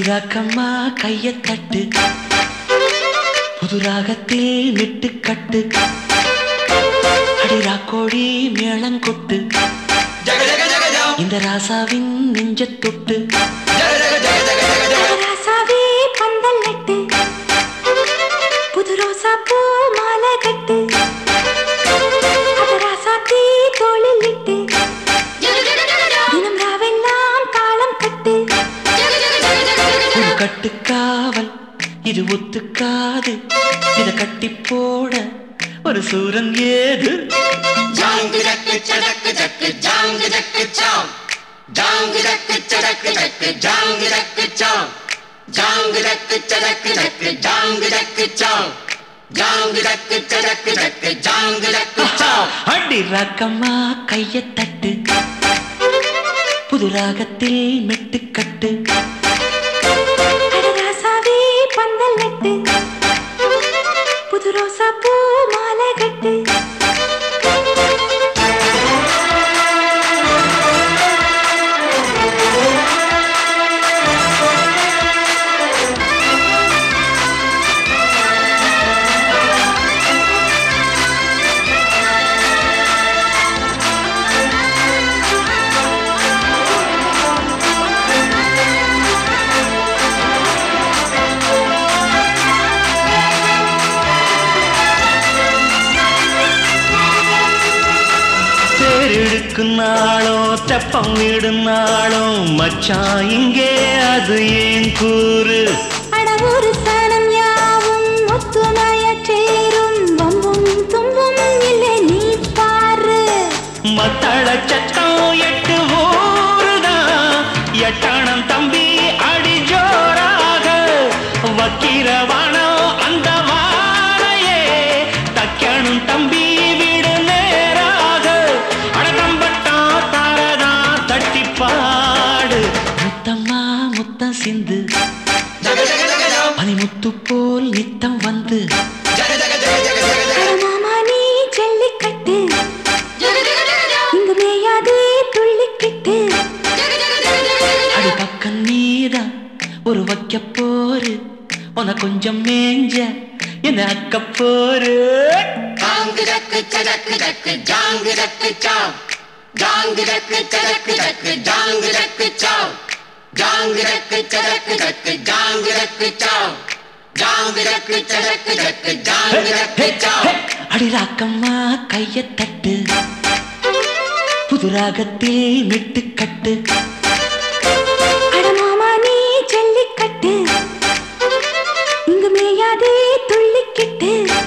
அடிராக்கம்மா கைய தட்டு புது ராகத்தில் விட்டு கட்டு அடிராக்கோடி மேளங்கொட்டு ஜக ஜக ஜக ஜாம் இந்த ராசாவின் நெஞ்ச தொட்டு ஜக ஜக ஜக ஜக ஜக ஜக ராசாவே பந்தல் நட்டு புது ரோசா பூ மாலை கட்டு அது ராசாத்தி தோளில் இட்டு தினம் ராவெல்லாம் தாளம் கட்டு ஒரு கட்டுக்காவல் இது ஒத்துக்காது இத கட்டி போட ஒரு சூரன் ஏது ஜாங்கு ஜக்கு சடக்கு ஜக்கு ஜாங்கு ஜக்கு சாம் ஜாங்கு ஜக்கு சடக்கு ஜக்கு ஜாங்கு ஜக்கு சாம் ஜாங்கு ஜக்கு சடக்கு ஜக்கு ஜாங்கு ஜக்கு சாம் ஜாங்கு ஜக்கு சடக்கு ஜக்கு ஜாங்கு ஜக்கு சாம் அடி ராக்கம்மா கைய தட்டு புது ராகத்தில் மெட்டு கட்டு அட ராசாவே பந்தல் நட்டு புது ரோசா பூ மாலை கட்டு தேரெடுக்கும் நாளும் தெப்பம் விடும் நாளும் மச்சான் இங்கே அது ஏன் கூறு அட ஒரு சனம் யாவும் ஒத்துமைய சேரும் வம்பும் தும்பும் இல்லை நீ பாரு மத்தள சட்டம் எட்டு ஊருதான் எட்டணம் தம்பி அடி ஜோராக வக்கிரவானம் அந்த வாழையே தக்கணும் தம்பி விடு நேராக அடக்கம்பட்டா தாரதா தட்டி பாடு முத்தம்மா முத்தம் சிந்து ஜக ஜக ஜக ஜாம் பனிமுத்து போல் நித்தம் வந்து ஜக ஜக ஜக ஜக ஜக ஜக அட மாமா நீ ஜல்லிக்கட்டு இங்கு மேயாதே துள்ளிக்கிட்டு அடி பக்கம் நீதான் ஒரு வைக்க போரு உன கொஞ்சம் மேஞ்ச என்ன அக்க போரு ஜாங்கு ஜக்கு சடக்கு ஜக்கு ஜாங்கு ஜக்கு சாம் ஜாங்கு ஜக்கு சடக்கு ஜக்கு ஜாங்கு ஜக்கு சாம் ஜாங்கு ஜக்கு சடக்கு ஜக்கு ஜாங்கு ஜக்கு சாம் ஜாங்கு ஜக்கு சடக்கு ஜக்கு ஜாங்கு ஜக்கு சாம் அடி ராக்கம்மா கைய தட்டு புது ராகத்தில் விட்டு கட்டு அட மாமா நீ ஜல்லிக்கட்டு இங்கு மேயாதே துள்ளிக்கிட்டு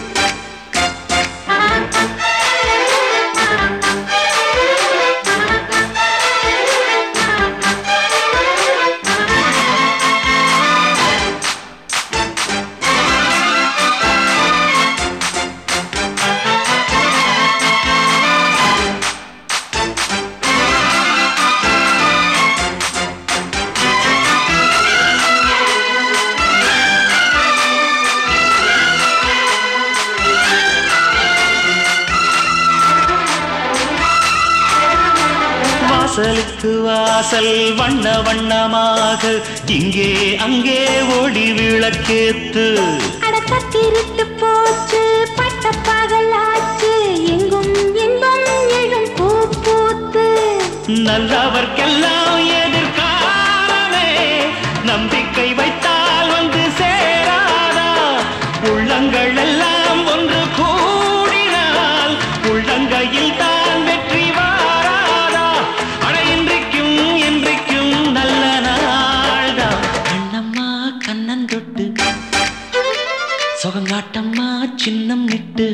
வாசலுக்கு வாசல் வண்ண வண்ணமாக இங்கே அங்கே ஓடி விளக்கேத்து அட கத்திருட்டு போச்சு பட்ட பகலாச்சு எங்கும் இன்பம் எழும் பூ பூத்து நல்லவர்க்கெல்லாம் எதிர்காலமே நம்பிக்கை வைத்தால் வந்து சேராதா உள்ளங்கள் எல்லாம் ஒன்று கூடினால் உள்ளங்கையில் தான் வெற்றி வாராதா அட இன்றைக்கும் இன்றைக்கும் நல்ல நாள்தான் கண்ணம்மா கண்ணன் தொட்டு சுகங்காட்டம்மா சின்னம் நிட்டு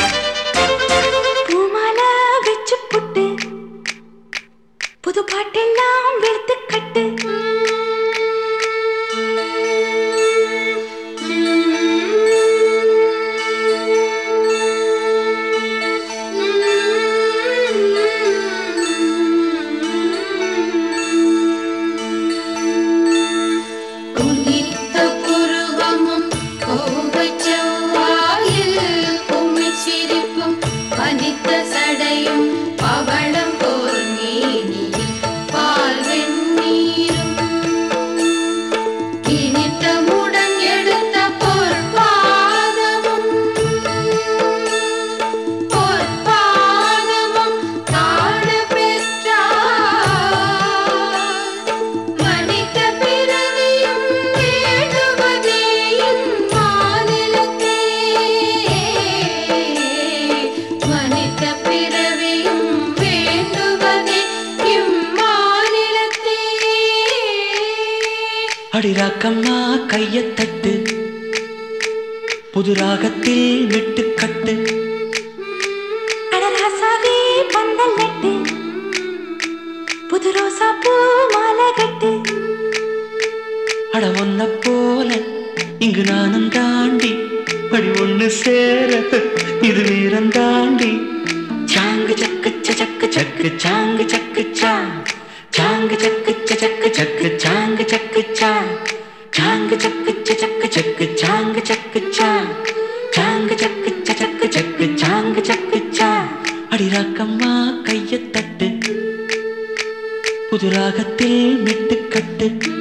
பூமாலை வச்சு புட்டு புது பாட்டெல்லாம் வெளுத்து கட்டு குனித்த புருவமும் கோபச் செவ்வாயில் குமிச்சி அடுத்த பிறவியும் வேண்டுவதே இம்மாநிலத்தே அடிராக்கம்மா கையத் தட்டு புது ராகத்தில் விட்டு கட்டு அடராசாவே பந்தல் நட்டு புது ரோசா பூ மாலை கட்டு அட ஒன்ன போல இங்கு நானும் தாண்டி படி ஒண்ணு சேர இது வீரம் தாண்டி சாங்கு சக்கு சக்கு சக்கு சாங்கு சக்கு சா சாங்கு சக்கு சக்கு சக்கு சாங்கு சக்கு சா சாங்கு சக்கு சக்கு சக்கு சாங்கு சக்கு சா சாங்கு சக்கு சக்கு சக்கு சாங்கு சக்கு சா அடிராக்கம்மா கையத் தட்டு புது ராகத்தில் விட்டு கட்டு